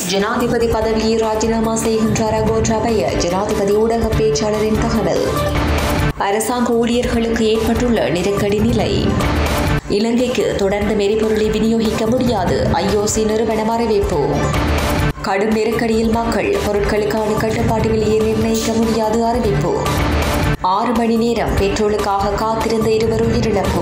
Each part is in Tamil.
ஜனாதிபதி பதவியை ராஜினாமா செய்கின்றார் கோட்டாபய ஜனாதிபதி ஊடக பேச்சாளரின் தகவல் அரசாங்க ஊழியர்களுக்கு ஏற்பட்டுள்ள நெருக்கடி நிலை இலங்கைக்கு தொடர்ந்து எரிபொருளை விநியோகிக்க முடியாது ஐஓசி நிறுவனம் அறிவிப்பு கடும் நெருக்கடியில் மக்கள் பொருட்களுக்கான கட்டுப்பாட்டு விலையை நிர்ணயிக்க முடியாது அறிவிப்பு ஆறு மணி நேரம் பெட்ரோலுக்காக காத்திருந்த இருவர் உயிரிழப்பு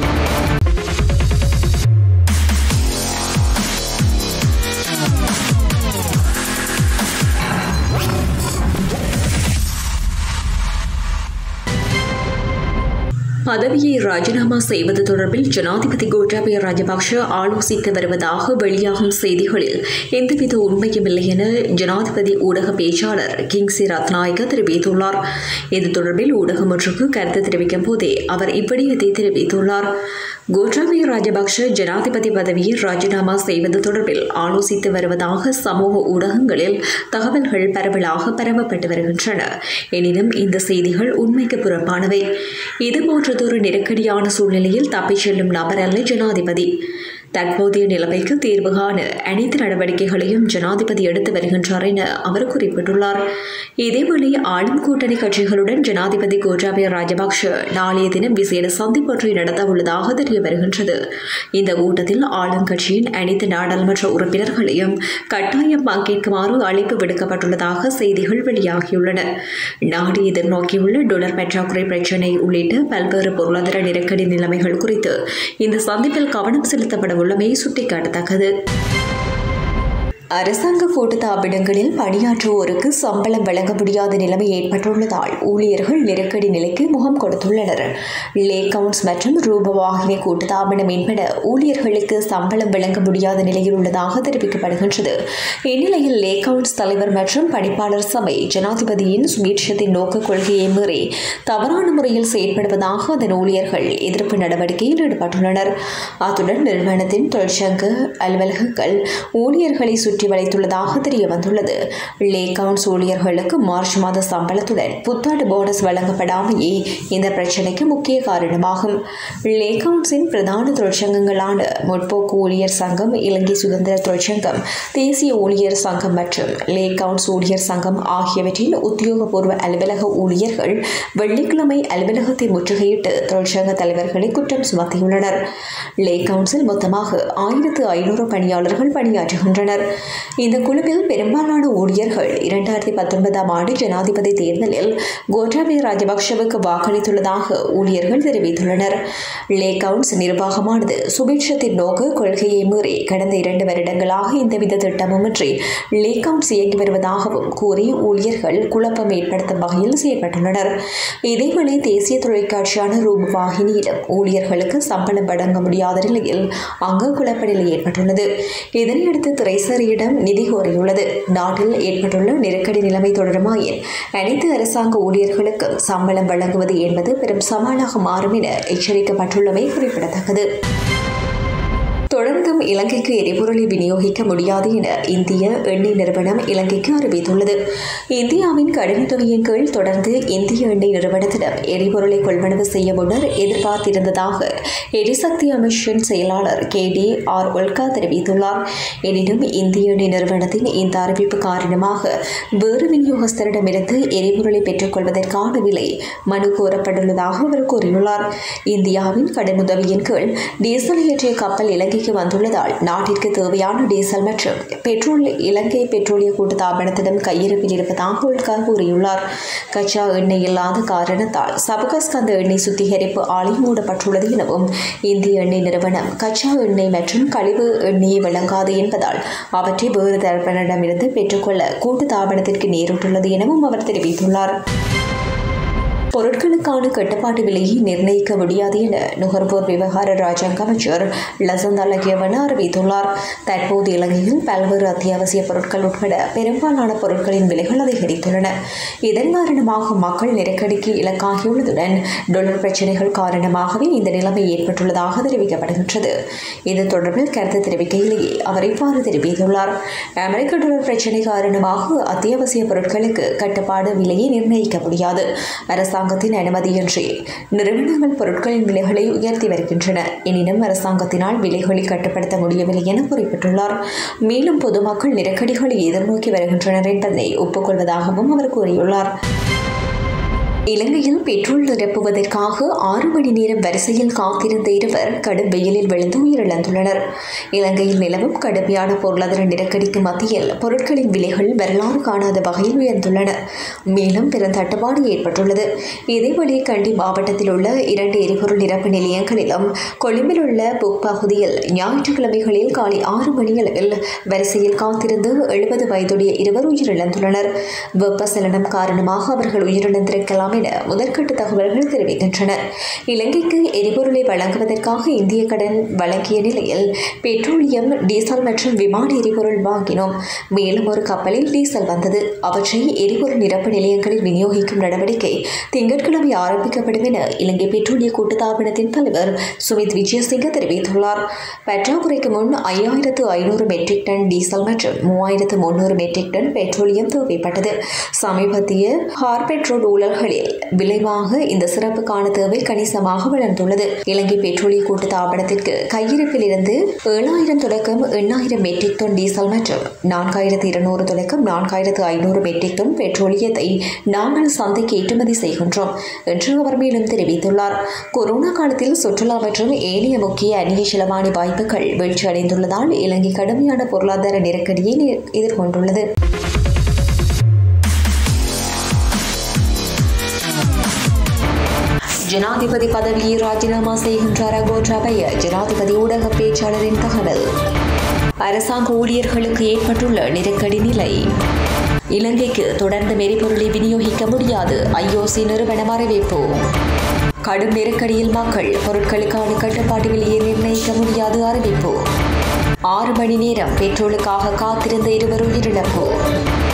பதவியை ராஜினாமா செய்வது தொடர்பில் ஜனாதிபதி கோட்டாபய ராஜபக்ஷ ஆலோசித்து வருவதாக வெளியாகும் செய்திகளில் எந்தவித உண்மையும் இல்லை என ஜனாதிபதி ஊடக பேச்சாளர் கிங்சி ரத்நாயக தெரிவித்துள்ளார் இது தொடர்பில் ஊடகம் ஒன்றுக்கு கருத்து தெரிவிக்கும் போதே அவர் இவ்விடயத்தை தெரிவித்துள்ளார் கோட்டாபய ராஜபக்ஷ ஜனாதிபதி பதவியை ராஜினாமா செய்வது தொடர்பில் ஆலோசித்து வருவதாக சமூக ஊடகங்களில் தகவல்கள் பரவலாக பரவப்பட்டு வருகின்றன எனினும் இந்த செய்திகள் உண்மைக்கு புறம்பானவை இதுபோன்றதொரு நெருக்கடியான சூழ்நிலையில் தப்பிச் செல்லும் நபர் அல்ல ஜனாதிபதி தற்போதைய நிலைமைக்கு தீர்வு காண அனைத்து நடவடிக்கைகளையும் ஜனாதிபதி எடுத்து வருகின்றார் என அவர் குறிப்பிட்டுள்ளார் இதேவேளை ஆளும் கூட்டணி கட்சிகளுடன் ஜனாதிபதி கோட்டாபய ராஜபக்ஷ நாளைய தினம் விசேட சந்திப்பொன்றை நடத்த உள்ளதாக தெரிய வருகின்றது இந்த கூட்டத்தில் ஆளும் கட்சியின் அனைத்து நாடாளுமன்ற உறுப்பினர்களையும் கட்டாயம் பங்கேற்குமாறு அழைப்பு விடுக்கப்பட்டுள்ளதாக செய்திகள் வெளியாகியுள்ளன நாடு எதிர்நோக்கியுள்ள டொலர் பற்றாக்குறை பிரச்சினை உள்ளிட்ட பல்வேறு பொருளாதார நெருக்கடி நிலைமைகள் குறித்து இந்த சந்திப்பில் கவனம் செலுத்தப்பட உள்ளமை சுட்டிக்காட்டத்தக்கது அரசாங்க கூட்டுத்தாபனங்களில் பணியாற்றுவோருக்கு சம்பளம் வழங்க முடியாத நிலைமை ஏற்பட்டுள்ளதால் ஊழியர்கள் நெருக்கடி நிலைக்கு முகம் கொடுத்துள்ளனர் லே கவுன்ஸ் மற்றும் ரூபவாகினி கூட்டுத்தாபனம் என்பன ஊழியர்களுக்கு சம்பளம் வழங்க முடியாத நிலையில் உள்ளதாக தெரிவிக்கப்படுகின்றது இந்நிலையில் லே கவுன்ஸ் தலைவர் மற்றும் பணிப்பாளர் சபை ஜனாதிபதியின் சுபீட்சத்தின் நோக்க கொள்கையை மீறி தவறான முறையில் செயற்படுவதாக அதன் ஊழியர்கள் எதிர்ப்பு நடவடிக்கையில் ஈடுபட்டுள்ளனர் அத்துடன் நிறுவனத்தின் தொழிற்சங்க அலுவலகங்கள் ஊழியர்களை சுற்றி வளைத்துள்ளதாக தெரிய வந்துள்ளது லே கவுன்ஸ் ஊழியர்களுக்கு மார்ச் மாத சம்பளத்துடன் புத்தாண்டு போனஸ் வழங்கப்படாமையே இந்த பிரச்சினைக்கு முக்கிய காரணமாகும் லே கவுன்ஸின் பிரதான தொழிற்சங்கங்களான முற்போக்கு ஊழியர் சங்கம் இலங்கை சுதந்திர தொழிற்சங்கம் தேசிய ஊழியர் சங்கம் மற்றும் லே கவுன்ஸ் ஊழியர் சங்கம் ஆகியவற்றின் உத்தியோகபூர்வ அலுவலக ஊழியர்கள் வெள்ளிக்கிழமை அலுவலகத்தை முற்றுகையிட்டு தொழிற்சங்க தலைவர்களை குற்றம் சுமத்தியுள்ளனர் லே கவுன்சில் மொத்தமாக ஆயிரத்து ஐநூறு பணியாளர்கள் பணியாற்றுகின்றனர் இந்த குழுவில் பெரும்பாலான ஊழியர்கள் இரண்டாயிரத்தி பத்தொன்பதாம் ஆண்டு ஜனாதிபதி தேர்தலில் கோட்டாபய ராஜபக்ஷவுக்கு வாக்களித்துள்ளதாக ஊழியர்கள் தெரிவித்துள்ளனர் லே கவுன்ஸ் நிர்வாகமானது சுபிட்சத்தின் நோக்க கொள்கையை மீறி கடந்த இரண்டு வருடங்களாக எந்தவித திட்டமுமின்றி லே கவுன்ஸ் இயங்கி வருவதாகவும் கூறி ஊழியர்கள் குழப்பம் ஏற்படுத்தும் வகையில் செயல்பட்டுள்ளனர் இதேவேளை தேசிய தொலைக்காட்சியான ரூப வாகினியிலும் ஊழியர்களுக்கு சம்பளம் வழங்க முடியாத நிலையில் அங்கு குழப்ப நிலை ஏற்பட்டுள்ளது இதனையடுத்து திரைசரியிடம் நிதி கோரியுள்ளது நாட்டில் ஏற்பட்டுள்ள நெருக்கடி நிலைமை தொடருமாயின் அனைத்து அரசாங்க ஊழியர்களுக்கும் சம்பளம் வழங்குவது என்பது பெரும் சவாலாக மாறும் என எச்சரிக்கப்பட்டுள்ளமை குறிப்பிடத்தக்கது தொடர்ந்தும் இலங்கைக்கு எரிபொருளை விநியோகிக்க முடியாது என இந்திய எண்ணெய் நிறுவனம் இலங்கைக்கு அறிவித்துள்ளது இந்தியாவின் கடனுதவியின் கீழ் தொடர்ந்து இந்திய எண்ணெய் நிறுவனத்திடம் எரிபொருளை கொள்வனவு செய்ய முன்னர் எதிர்பார்த்திருந்ததாக எரிசக்தி அமைச்சின் செயலாளர் கே டி ஆர் ஒல்கா தெரிவித்துள்ளார் எனினும் இந்திய எண்ணெய் நிறுவனத்தின் இந்த அறிவிப்பு காரணமாக வேறு விநியோகஸ்தரிடமிருந்து எரிபொருளை பெற்றுக்கொள்வதற்கான விலை மனு கோரப்பட்டுள்ளதாக அவர் கூறியுள்ளார் இந்தியாவின் கடனுதவியின் கீழ் டீசல் ஏற்றிய கப்பல் இலங்கைக்கு வந்துள்ளதால் நாட்டிற்கு தேவையான டீசல் மற்றும் பெட்ரோல் இலங்கை பெட்ரோலிய கூட்டுத்தாபனத்திடம் கையிருப்பில் இருப்பதாக உள்கா கூறியுள்ளார் கச்சா எண்ணெய் இல்லாத காரணத்தால் சபகஸ்கந்த எண்ணெய் சுத்திகரிப்பு ஆலை மூடப்பட்டுள்ளது எனவும் இந்திய எண்ணெய் நிறுவனம் கச்சா எண்ணெய் மற்றும் கழிவு எண்ணெயை வழங்காது என்பதால் அவற்றை வேறு தரப்பினரிடமிருந்து பெற்றுக்கொள்ள கூட்டுத்தாபனத்திற்கு நேரிட்டுள்ளது எனவும் அவர் தெரிவித்துள்ளார் பொருட்களுக்கான கட்டுப்பாட்டு விலையை நிர்ணயிக்க முடியாது என நுகர்வோர் விவகார ராஜாங்க அமைச்சர் லசந்த லகியவன அறிவித்துள்ளார் தற்போது இலங்கையில் பல்வேறு அத்தியாவசிய பொருட்கள் உட்பட பெரும்பாலான பொருட்களின் விலைகள் அதிகரித்துள்ளன இதன் காரணமாக மக்கள் நெருக்கடிக்கு இலக்காகியுள்ளதுடன் டொலர் பிரச்சினைகள் காரணமாகவே இந்த நிலைமை ஏற்பட்டுள்ளதாக தெரிவிக்கப்படுகின்றது இது தொடர்பில் கருத்து தெரிவிக்கையிலேயே அவர் இவ்வாறு தெரிவித்துள்ளார் அமெரிக்க டாலர் பிரச்சினை காரணமாக அத்தியாவசிய பொருட்களுக்கு கட்டுப்பாடு விலையை நிர்ணயிக்க முடியாது அரசாங்க அரசாங்கத்தின் அனுமதியின்றி நிறுவனங்கள் பொருட்களின் விலைகளை உயர்த்தி வருகின்றன எனினும் அரசாங்கத்தினால் விலைகளை கட்டுப்படுத்த முடியவில்லை என குறிப்பிட்டுள்ளார் மேலும் பொதுமக்கள் நெருக்கடிகளை எதிர்நோக்கி வருகின்றனர் என்பதை ஒப்புக்கொள்வதாகவும் அவர் கூறியுள்ளார் இலங்கையில் பெட்ரோல் நிரப்புவதற்காக ஆறு மணி நேரம் வரிசையில் காத்திருந்த இருவர் கடும் வெயிலில் விழுந்து உயிரிழந்துள்ளனர் இலங்கையில் நிலவும் கடுமையான பொருளாதார நெருக்கடிக்கு மத்தியில் பொருட்களின் விலைகள் வரலாறு காணாத வகையில் உயர்ந்துள்ளன மேலும் பெரும் தட்டுப்பாடு ஏற்பட்டுள்ளது இதேவழி கண்டி மாவட்டத்தில் உள்ள இரண்டு எரிபொருள் நிரப்பு நிலையங்களிலும் கொழும்பில் உள்ள புக் பகுதியில் ஞாயிற்றுக்கிழமைகளில் காலை ஆறு மணியளவில் வரிசையில் காத்திருந்து எழுபது வயதுடைய இருவர் உயிரிழந்துள்ளனர் வெப்பசலனம் காரணமாக அவர்கள் உயிரிழந்திருக்கலாம் என முதற்கட்ட தகவல்கள் தெரிவிக்கின்றன இலங்கைக்கு எரிபொருளை வழங்குவதற்காக இந்திய கடன் வழங்கிய நிலையில் பெட்ரோலியம் டீசல் மற்றும் விமான எரிபொருள் வாங்கினோம் மேலும் ஒரு கப்பலில் டீசல் வந்தது அவற்றை எரிபொருள் நிரப்பு நிலையங்களில் விநியோகிக்கும் நடவடிக்கை திங்கட்கிழமை ஆரம்பிக்கப்படும் என இலங்கை பெட்ரோலிய கூட்டுத்தாபனத்தின் தலைவர் சுமித் விஜயசிங்க தெரிவித்துள்ளார் பற்றாக்குறைக்கு முன் ஐயாயிரத்து ஐநூறு மெட்ரிக் டன் டீசல் மற்றும் மூவாயிரத்து முன்னூறு மெட்ரிக் டன் பெட்ரோலியம் தேவைப்பட்டது சமீபத்திய ஹார்பெட்ரோல் ஊழல்களில் விளைவாக இந்த சிறப்புக்கான தேவை கணிசமாக வளர்ந்துள்ளது இலங்கை பெட்ரோலிய கூட்டு தாபனத்திற்கு கையிருப்பில் இருந்து ஏழாயிரம் தொடக்கம் எண்ணாயிரம் மெட்ரிக் டன் டீசல் மற்றும் நான்காயிரத்து இருநூறு தொடக்கம் நான்காயிரத்து ஐநூறு மெட்ரிக் டன் பெட்ரோலியத்தை நாங்கள் சந்தைக்கு ஏற்றுமதி செய்கின்றோம் என்று அவர் மேலும் தெரிவித்துள்ளார் கொரோனா காலத்தில் சுற்றுலா மற்றும் ஏனைய முக்கிய அந்நிய செலவாணி வாய்ப்புகள் வீழ்ச்சியடைந்துள்ளதால் இலங்கை கடுமையான பொருளாதார நெருக்கடியை எதிர்கொண்டுள்ளது ஜனாதிபதி பதவியை ராஜினாமா செய்கின்றார் கோட்டாபய ஜனாதிபதி ஊடக பேச்சாளரின் தகவல் அரசாங்க ஊழியர்களுக்கு ஏற்பட்டுள்ள நெருக்கடி நிலை இலங்கைக்கு தொடர்ந்து எரிபொருளை விநியோகிக்க முடியாது ஐஓசி நிறுவனம் அறிவிப்பு கடும் நெருக்கடியில் மக்கள் பொருட்களுக்கான கட்டுப்பாட்டு விலையை நிர்ணயிக்க முடியாது அறிவிப்பு ஆறு மணி நேரம் பெட்ரோலுக்காக காத்திருந்த இருவர் உயிரிழப்பு